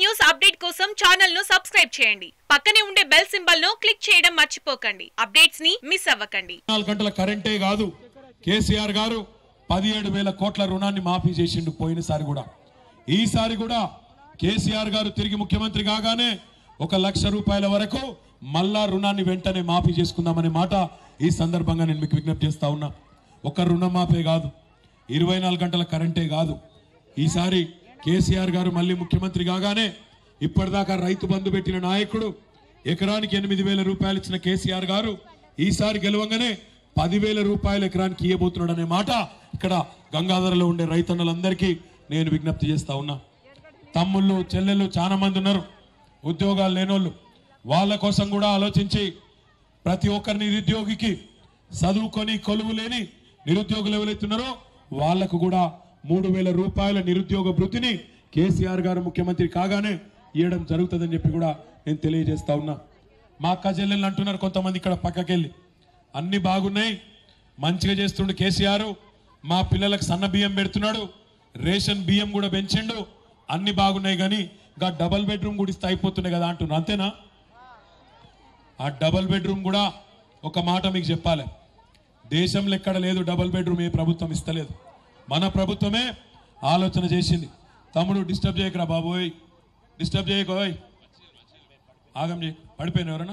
News update కోసం channel ను subscribe చేయండి పక్కనే ఉండే బెల్ సింబల్ ను క్లిక్ చేయడం మర్చిపోకండి అప్డేట్స్ ని మిస్ అవ్వకండి నాలుగు గంటల కరెంటే కాదు కేసీఆర్ గారు పదిహేడు వేల కోట్ల రుణాన్ని మాఫీ చేసిండు పోయినసారి కూడా ఈసారి కూడా కేసీఆర్ గారు తిరిగి ముఖ్యమంత్రి కాగానే ఒక లక్ష రూపాయల వరకు మళ్ళా రుణాన్ని వెంటనే మాఫీ చేసుకుందామనే మాట ఈ సందర్భంగా నేను మీకు విజ్ఞప్తి చేస్తా ఉన్నా ఒక రుణమాఫే కాదు ఇరవై నాలుగు గంటల కరెంటే కాదు ఈసారి కేసీఆర్ గారు మళ్ళీ ముఖ్యమంత్రి కాగానే ఇప్పటిదాకా రైతు బంధు పెట్టిన నాయకుడు ఎకరానికి ఎనిమిది వేల రూపాయలు ఇచ్చిన కేసీఆర్ గారు ఈసారి గెలవంగానే పదివేల రూపాయలు ఎకరానికి ఇవ్వబోతున్నాడు అనే మాట ఇక్కడ గంగాధరలో ఉండే రైతన్నలందరికీ నేను విజ్ఞప్తి చేస్తా ఉన్నా తమ్ముళ్ళు చెల్లెళ్ళు చాలా మంది ఉన్నారు ఉద్యోగాలు లేనోళ్ళు వాళ్ళ కోసం కూడా ఆలోచించి ప్రతి ఒక్కరి నిరుద్యోగికి చదువుకొని కొలువు లేని నిరుద్యోగులు ఎవరైతున్నారో వాళ్లకు కూడా మూడు వేల రూపాయల నిరుద్యోగ భృతిని కేసీఆర్ గారు ముఖ్యమంత్రి కాగానే ఇవ్వడం జరుగుతుందని చెప్పి కూడా నేను తెలియజేస్తా ఉన్నా మా అక్క చెల్లెళ్ళు అంటున్నారు కొంతమంది ఇక్కడ పక్కకెళ్ళి అన్ని బాగున్నాయి మంచిగా చేస్తుండు కేసీఆర్ మా పిల్లలకు సన్న బియ్యం పెడుతున్నాడు రేషన్ బియ్యం కూడా పెంచిండు అన్ని బాగున్నాయి కానీ ఇంకా డబల్ బెడ్రూమ్ కూడా ఇస్తే అయిపోతున్నాయి కదా అంటున్నా అంతేనా ఆ డబల్ బెడ్రూమ్ కూడా ఒక మాట మీకు చెప్పాలి దేశంలో ఎక్కడ లేదు డబల్ బెడ్రూమ్ ఏ ప్రభుత్వం ఇస్తలేదు మన ప్రభుత్వమే ఆలోచన చేసింది తమ్ముడు డిస్టర్బ్ చేయకరా బాబోయ్ డిస్టర్బ్ చేయకోయ్ ఆగం చేయ పడిపోయిన ఎవరన్నా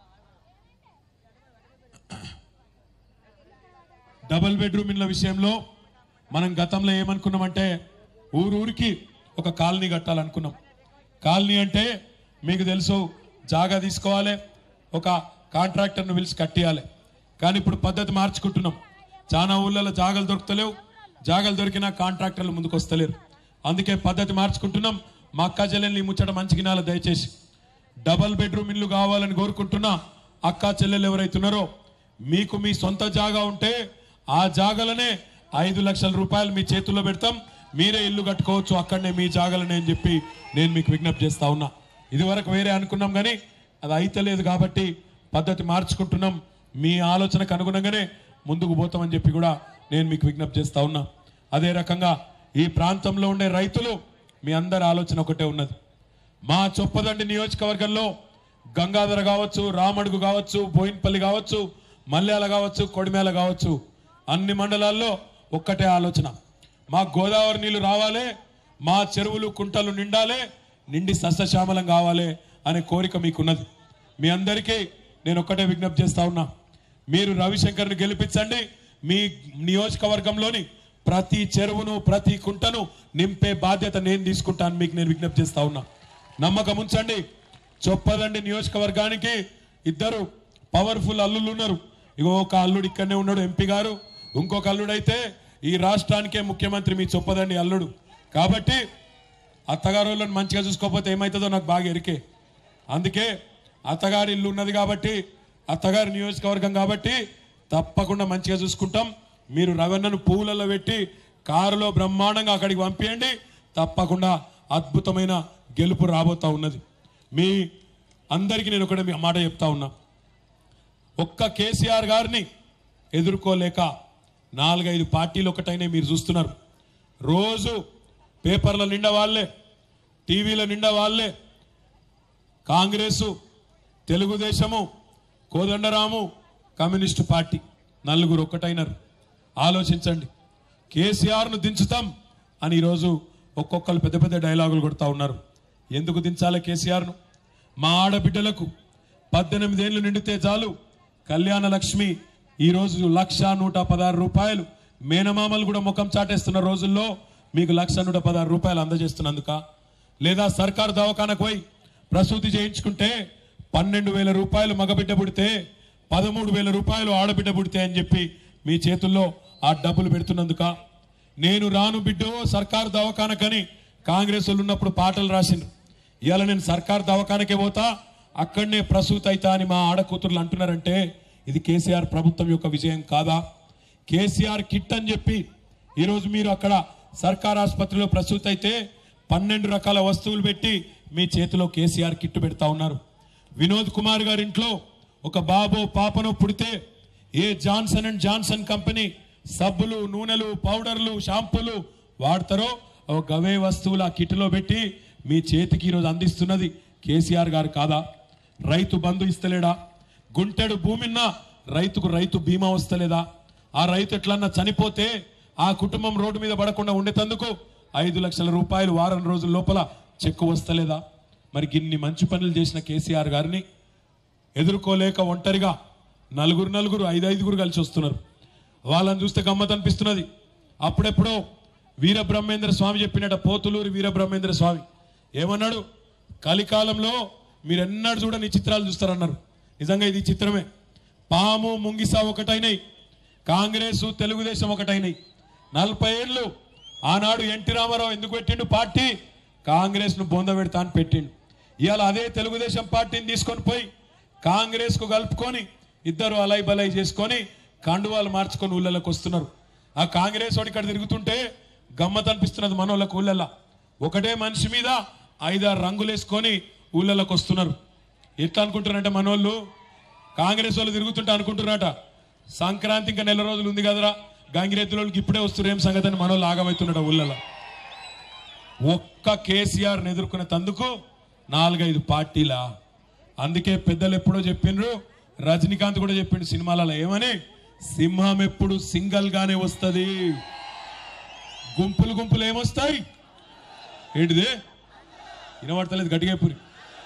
డబుల్ బెడ్రూమ్ ఇళ్ళ విషయంలో మనం గతంలో ఏమనుకున్నామంటే ఊరూరికి ఒక కాలనీ కట్టాలనుకున్నాం కాలనీ అంటే మీకు తెలుసు జాగా తీసుకోవాలి ఒక కాంట్రాక్టర్ను పిలిచి కట్టియాలి కానీ ఇప్పుడు పద్ధతి మార్చుకుంటున్నాం చాలా ఊళ్ళలో జాగాలు దొరుకుతలేవు జాగాలు దొరికినా కాంట్రాక్టర్లు ముందుకు వస్తలేరు అందుకే పద్ధతి మార్చుకుంటున్నాం మా అక్క చెల్లెల్ని ఈ ముచ్చట మంచిగినాల దయచేసి డబల్ బెడ్రూమ్ ఇల్లు కావాలని కోరుకుంటున్నా అక్క చెల్లెలు ఎవరైతున్నారో మీకు మీ సొంత జాగా ఉంటే ఆ జాగాలనే ఐదు లక్షల రూపాయలు మీ చేతుల్లో పెడతాం మీరే ఇల్లు కట్టుకోవచ్చు అక్కడనే మీ జాగాలనే అని చెప్పి నేను మీకు విజ్ఞప్తి చేస్తా ఉన్నా ఇది వరకు వేరే అనుకున్నాం కానీ అది అయితలేదు కాబట్టి పద్ధతి మార్చుకుంటున్నాం మీ ఆలోచనకు అనుగుణంగానే ముందుకు పోతామని చెప్పి కూడా నేను మీకు విజ్ఞప్తి చేస్తా ఉన్నా అదే రకంగా ఈ ప్రాంతంలో ఉండే రైతులు మీ అందరి ఆలోచన ఒకటే ఉన్నది మా చొప్పదండి నియోజకవర్గంలో గంగాధర కావచ్చు రామడుగు కావచ్చు బోయిన్పల్లి కావచ్చు మల్యాల కావచ్చు కొడిమేల కావచ్చు అన్ని మండలాల్లో ఒక్కటే ఆలోచన మా గోదావరి నీళ్లు రావాలి మా చెరువులు కుంటలు నిండాలి నిండి సస్యశ్యామలం కావాలి అనే కోరిక మీకున్నది మీ అందరికీ నేను ఒక్కటే విజ్ఞప్తి చేస్తా ఉన్నా మీరు రవిశంకర్ని గెలిపించండి మీ నియోజకవర్గంలోని ప్రతి చెరువును ప్రతి కుంటను నింపే బాధ్యత నేను తీసుకుంటాను మీకు నేను విజ్ఞప్తి చేస్తా ఉన్నా నమ్మకం ఉంచండి చొప్పదండి నియోజకవర్గానికి ఇద్దరు పవర్ఫుల్ అల్లుళ్ళు ఉన్నారు ఇగో ఒక అల్లుడు ఇక్కడనే ఉన్నాడు ఎంపీ గారు ఇంకొక అల్లుడైతే ఈ రాష్ట్రానికే ముఖ్యమంత్రి మీ చొప్పదండి అల్లుడు కాబట్టి అత్తగారు వాళ్ళని మంచిగా చూసుకోకపోతే ఏమవుతుందో నాకు బాగా ఎరికే అందుకే అత్తగారి ఇల్లు ఉన్నది కాబట్టి అత్తగారి నియోజకవర్గం కాబట్టి తప్పకుండా మంచిగా చూసుకుంటాం మీరు రవణను పువ్వులలో పెట్టి కారులో బ్రహ్మాండంగా అక్కడికి పంపించండి తప్పకుండా అద్భుతమైన గెలుపు రాబోతా ఉన్నది మీ అందరికీ నేను ఒకటే మీ మాట చెప్తా ఉన్నా ఒక్క కేసీఆర్ గారిని ఎదుర్కోలేక నాలుగైదు పార్టీలు ఒకటైనా మీరు చూస్తున్నారు రోజు పేపర్ల నిండా వాళ్ళే టీవీల నిండా వాళ్ళే కాంగ్రెసు తెలుగుదేశము కోదండరాము కమ్యూనిస్టు పార్టీ నలుగురు ఒక్కటైనారు ఆలోచించండి కేసీఆర్ను దించుతాం అని ఈరోజు ఒక్కొక్కరు పెద్ద పెద్ద డైలాగులు కొడతా ఉన్నారు ఎందుకు దించాలి కేసీఆర్ను మా ఆడబిడ్డలకు పద్దెనిమిదేళ్లు నిండితే చాలు కళ్యాణ లక్ష్మి ఈరోజు లక్ష నూట పదహారు రూపాయలు మేనమామలు కూడా ముఖం చాటేస్తున్న రోజుల్లో మీకు లక్ష నూట పదహారు రూపాయలు అందజేస్తున్నందుక లేదా సర్కారు దవాఖానకు పోయి ప్రసూతి చేయించుకుంటే పన్నెండు వేల రూపాయలు మగబిడ్డ పుడితే పదమూడు వేల రూపాయలు ఆడబిడ్డ పుడితే అని చెప్పి మీ చేతుల్లో ఆ డబ్బులు పెడుతున్నందుక నేను రాను బిడ్డో సర్కారు దవాఖానకని కాంగ్రెస్ వాళ్ళు ఉన్నప్పుడు పాటలు రాసిండ్రు ఇవాళ నేను సర్కారు దవాఖానకే పోతా అక్కడనే ప్రసూతి అయితా అని మా ఆడకూతుర్లు అంటున్నారంటే ఇది కేసీఆర్ ప్రభుత్వం యొక్క విజయం కాదా కేసీఆర్ కిట్ అని చెప్పి ఈరోజు మీరు అక్కడ సర్కార్ ఆసుపత్రిలో ప్రసూతి అయితే పన్నెండు రకాల వస్తువులు పెట్టి మీ చేతిలో కేసీఆర్ కిట్ పెడతా ఉన్నారు వినోద్ కుమార్ గారి ఇంట్లో ఒక బాబో పాపనో పుడితే ఏ జాన్సన్ అండ్ జాన్సన్ కంపెనీ సబ్బులు నూనెలు పౌడర్లు షాంపూలు వాడతారో ఒక గవే వస్తువులు ఆ కిట్లో పెట్టి మీ చేతికి ఈరోజు అందిస్తున్నది కేసీఆర్ గారు కాదా రైతు బంధు ఇస్తలేడా గుంటెడు భూమిన్నా రైతుకు రైతు బీమా వస్తలేదా ఆ రైతు ఎట్లన్నా చనిపోతే ఆ కుటుంబం రోడ్డు మీద పడకుండా ఉండేటందుకు ఐదు లక్షల రూపాయలు వారం రోజుల లోపల చెక్కు వస్తలేదా మరి ఇన్ని మంచి పనులు చేసిన కేసీఆర్ గారిని ఎదుర్కోలేక ఒంటరిగా నలుగురు నలుగురు ఐదు ఐదుగురు కలిసి వస్తున్నారు వాళ్ళని చూస్తే గమ్మత్ అనిపిస్తున్నది అప్పుడెప్పుడో వీరబ్రహ్మేంద్ర స్వామి చెప్పినట పోతులూరి వీరబ్రహ్మేంద్ర స్వామి ఏమన్నాడు కలికాలంలో మీరు ఎన్నడూ చూడని చిత్రాలు చూస్తారన్నారు నిజంగా ఇది చిత్రమే పాము ముంగిసా ఒకటైనాయి కాంగ్రెస్ తెలుగుదేశం ఒకటైనాయి నలభై ఏళ్ళు ఆనాడు ఎన్టీ రామారావు ఎందుకు పెట్టిండు పార్టీ కాంగ్రెస్ ను బొంద పెడతా అని పెట్టిండు ఇవాళ అదే తెలుగుదేశం పార్టీని తీసుకొని పోయి కాంగ్రెస్ కు కలుపుకొని ఇద్దరు అలై బలై చేసుకొని కండువాలు మార్చుకొని ఊళ్ళలోకి వస్తున్నారు ఆ కాంగ్రెస్ వాడు ఇక్కడ తిరుగుతుంటే గమ్మత్ అనిపిస్తున్నది మనోళ్ళకు ఊళ్ళల్లో ఒకటే మనిషి మీద ఐదారు రంగులు వేసుకొని ఊళ్ళలోకి వస్తున్నారు ఎట్లా అనుకుంటున్నారంటే మనోళ్ళు కాంగ్రెస్ వాళ్ళు తిరుగుతుంటే అనుకుంటున్నారట సంక్రాంతి ఇంకా నెల రోజులు ఉంది కదరా గంగిరెద్దులోకి ఇప్పుడే వస్తున్నారు ఏం సంగతి అని మనోళ్ళు ఆగమవుతున్నాడు ఊళ్ళలో ఒక్క కేసీఆర్ ఎదుర్కొనే తందుకు నాలుగైదు పార్టీలా అందుకే పెద్దలు ఎప్పుడో చెప్పిండ్రు రజనీకాంత్ కూడా చెప్పిండు సినిమాలలో ఏమని సింహం ఎప్పుడు సింగల్ గానే వస్తది గుంపులు గుంపులు ఏమొస్తాయి ఏంటిది వినబడతలేదు గట్టిగా పూరి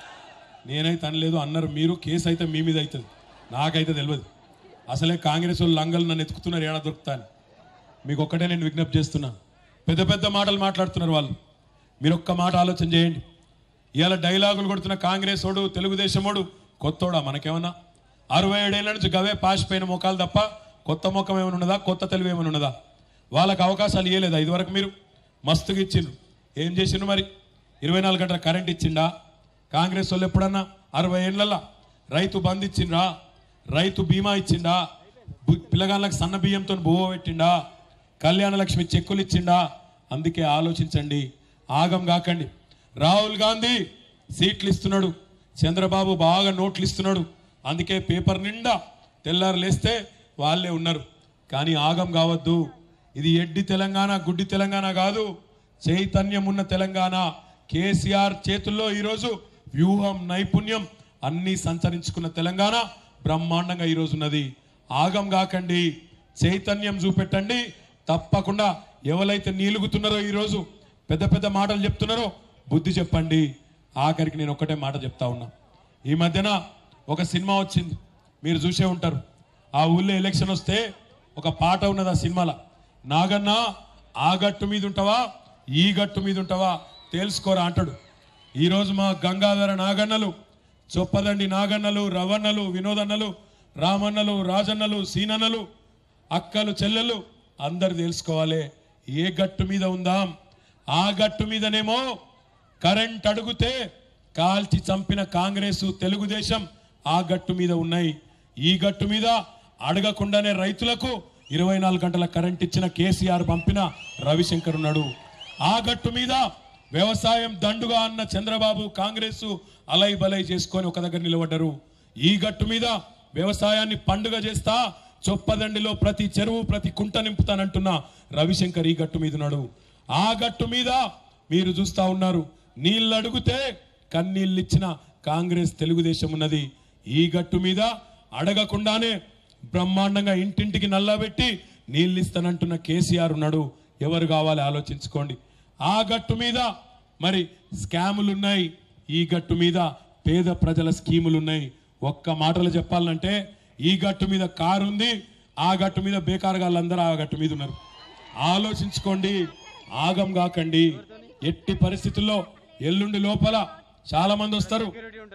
నేనైతే అనలేదు అన్నారు మీరు కేసు అయితే మీ మీద అవుతుంది నాకైతే తెలియదు అసలే కాంగ్రెస్ వాళ్ళు లంగలు నన్ను ఎత్తుకుతున్నారు ఏడా దొరుకుతాను మీకు ఒక్కటే నేను విజ్ఞప్తి చేస్తున్నా పెద్ద పెద్ద మాటలు మాట్లాడుతున్నారు వాళ్ళు మీరు ఒక్క మాట ఆలోచన చేయండి ఇవాళ డైలాగులు కొడుతున్న కాంగ్రెస్ వాడు తెలుగుదేశమోడు కొత్తోడా మనకేమన్నా అరవై ఏడేళ్ల నుంచి గవే పాసిపోయిన ముఖాలు తప్ప కొత్త ముఖం ఏమైనా ఉన్నదా కొత్త తెలివి ఏమైనా ఉన్నదా వాళ్ళకి అవకాశాలు ఇవ్వలేదా ఇదివరకు మీరు మస్తుగా ఇచ్చిండ్రు ఏం చేసిండ్రు మరి ఇరవై నాలుగు గంటల కరెంట్ ఇచ్చిండా కాంగ్రెస్ వాళ్ళు ఎప్పుడన్నా అరవై ఏళ్ళల్లో రైతు బంద్ ఇచ్చిండ్రా రైతు బీమా ఇచ్చిండా బు- పిల్లగాళ్ళకి సన్న బియ్యంతో బువ్వ పెట్టిండా కళ్యాణ లక్ష్మి చెక్కులు ఇచ్చిండా అందుకే ఆలోచించండి ఆగం కాకండి రాహుల్ గాంధీ సీట్లు ఇస్తున్నాడు చంద్రబాబు బాగా నోట్లు ఇస్తున్నాడు అందుకే పేపర్ నిండా తెల్లారు లేస్తే వాళ్ళే ఉన్నారు కానీ ఆగం కావద్దు ఇది ఎడ్డి తెలంగాణ గుడ్డి తెలంగాణ కాదు చైతన్యం ఉన్న తెలంగాణ కేసీఆర్ చేతుల్లో ఈరోజు వ్యూహం నైపుణ్యం అన్ని సంచరించుకున్న తెలంగాణ బ్రహ్మాండంగా ఈరోజు ఉన్నది ఆగం కాకండి చైతన్యం చూపెట్టండి తప్పకుండా ఎవరైతే నీలుగుతున్నారో ఈరోజు పెద్ద పెద్ద మాటలు చెప్తున్నారో బుద్ధి చెప్పండి ఆఖరికి నేను ఒక్కటే మాట చెప్తా ఉన్నా ఈ మధ్యన ఒక సినిమా వచ్చింది మీరు చూసే ఉంటారు ఆ ఊళ్ళో ఎలక్షన్ వస్తే ఒక పాట ఉన్నది ఆ సినిమాలో నాగన్న ఆ గట్టు మీద ఉంటావా ఈ గట్టు మీద ఉంటావా తేల్చుకోరా అంటాడు ఈరోజు మా గంగాధర నాగన్నలు చొప్పదండి నాగన్నలు రవన్నలు వినోదన్నలు రామన్నలు రాజన్నలు సీనన్నలు అక్కలు చెల్లెలు అందరు తెలుసుకోవాలి ఏ గట్టు మీద ఉందాం ఆ గట్టు మీదనేమో కరెంట్ అడిగితే కాల్చి చంపిన కాంగ్రెస్ తెలుగుదేశం ఆ గట్టు మీద ఉన్నాయి ఈ గట్టు మీద అడగకుండానే రైతులకు ఇరవై నాలుగు గంటల కరెంట్ ఇచ్చిన కేసీఆర్ పంపిన రవిశంకర్ ఉన్నాడు ఆ గట్టు మీద వ్యవసాయం దండుగా అన్న చంద్రబాబు కాంగ్రెస్ అలై బలై చేసుకొని ఒక దగ్గర నిలబడ్డారు ఈ గట్టు మీద వ్యవసాయాన్ని పండుగ చేస్తా చొప్పదండిలో ప్రతి చెరువు ప్రతి కుంట నింపుతానంటున్న రవిశంకర్ ఈ గట్టు మీద ఉన్నాడు ఆ గట్టు మీద మీరు చూస్తా ఉన్నారు నీళ్ళు అడిగితే కన్నీళ్ళు ఇచ్చిన కాంగ్రెస్ తెలుగుదేశం ఉన్నది ఈ గట్టు మీద అడగకుండానే బ్రహ్మాండంగా ఇంటింటికి నల్లబెట్టి నీళ్ళు ఇస్తానంటున్న కేసీఆర్ ఉన్నాడు ఎవరు కావాలి ఆలోచించుకోండి ఆ గట్టు మీద మరి స్కాములు ఉన్నాయి ఈ గట్టు మీద పేద ప్రజల స్కీములు ఉన్నాయి ఒక్క మాటలు చెప్పాలంటే ఈ గట్టు మీద కారు ఉంది ఆ గట్టు మీద బేకారగాళ్ళందరూ ఆ గట్టు మీద ఉన్నారు ఆలోచించుకోండి ఆగం కాకండి ఎట్టి పరిస్థితుల్లో ఎల్లుండి లోపల చాలా మంది వస్తారు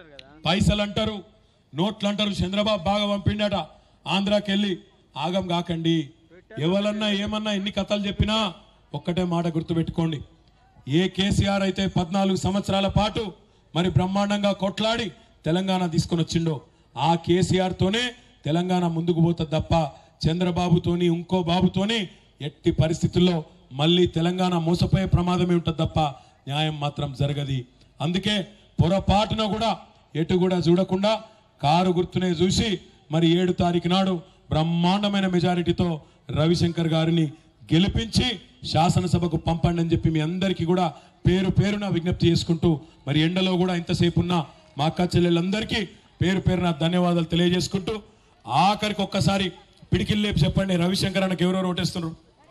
పైసలు అంటారు నోట్లు అంటారు చంద్రబాబు బాగా పంపిండట ఆంధ్రాకి వెళ్ళి ఆగం కాకండి ఎవరన్నా ఏమన్నా ఎన్ని కథలు చెప్పినా ఒక్కటే మాట గుర్తుపెట్టుకోండి ఏ కేసీఆర్ అయితే పద్నాలుగు సంవత్సరాల పాటు మరి బ్రహ్మాండంగా కొట్లాడి తెలంగాణ తీసుకొని వచ్చిండో ఆ కేసీఆర్ తోనే తెలంగాణ ముందుకు పోతుంది తప్ప చంద్రబాబుతోని ఇంకో బాబుతోని ఎట్టి పరిస్థితుల్లో మళ్ళీ తెలంగాణ మోసపోయే ప్రమాదమే ఉంటుంది తప్ప న్యాయం మాత్రం జరగది అందుకే పొరపాటున కూడా ఎటు కూడా చూడకుండా కారు గుర్తునే చూసి మరి ఏడు తారీఖు నాడు బ్రహ్మాండమైన మెజారిటీతో రవిశంకర్ గారిని గెలిపించి శాసనసభకు పంపండి అని చెప్పి మీ అందరికీ కూడా పేరు పేరున విజ్ఞప్తి చేసుకుంటూ మరి ఎండలో కూడా ఇంతసేపు ఉన్న మా అక్క చెల్లెళ్ళందరికీ పేరు పేరున ధన్యవాదాలు తెలియజేసుకుంటూ ఆఖరికి ఒక్కసారి పిడికిలు లేపు చెప్పండి రవిశంకర్ అన్నకి ఎవరెవరు ఓటేస్తున్నారు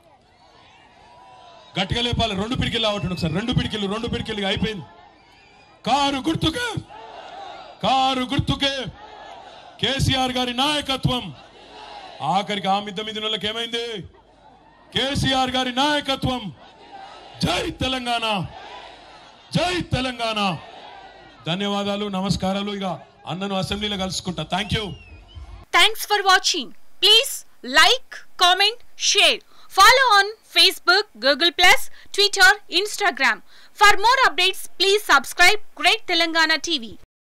గట్టిగా లేపాలి రెండు పిడికిలు అవటండి ఒకసారి రెండు పిడికిలు రెండు పిడికిలు అయిపోయింది కారు గుర్తుకే కారు గుర్తుకే కేసీఆర్ గారి నాయకత్వం ఆఖరికి ఆ మిద్ద మీద వాళ్ళకి ఏమైంది కేసీఆర్ గారి నాయకత్వం జై తెలంగాణ జై తెలంగాణ ధన్యవాదాలు నమస్కారాలు ఇక అన్నను అసెంబ్లీలో కలుసుకుంటా thank you Thanks for watching. Please like, comment, share. Follow on Facebook, Google Plus, Twitter, Instagram. For more updates, please subscribe Great Telangana TV.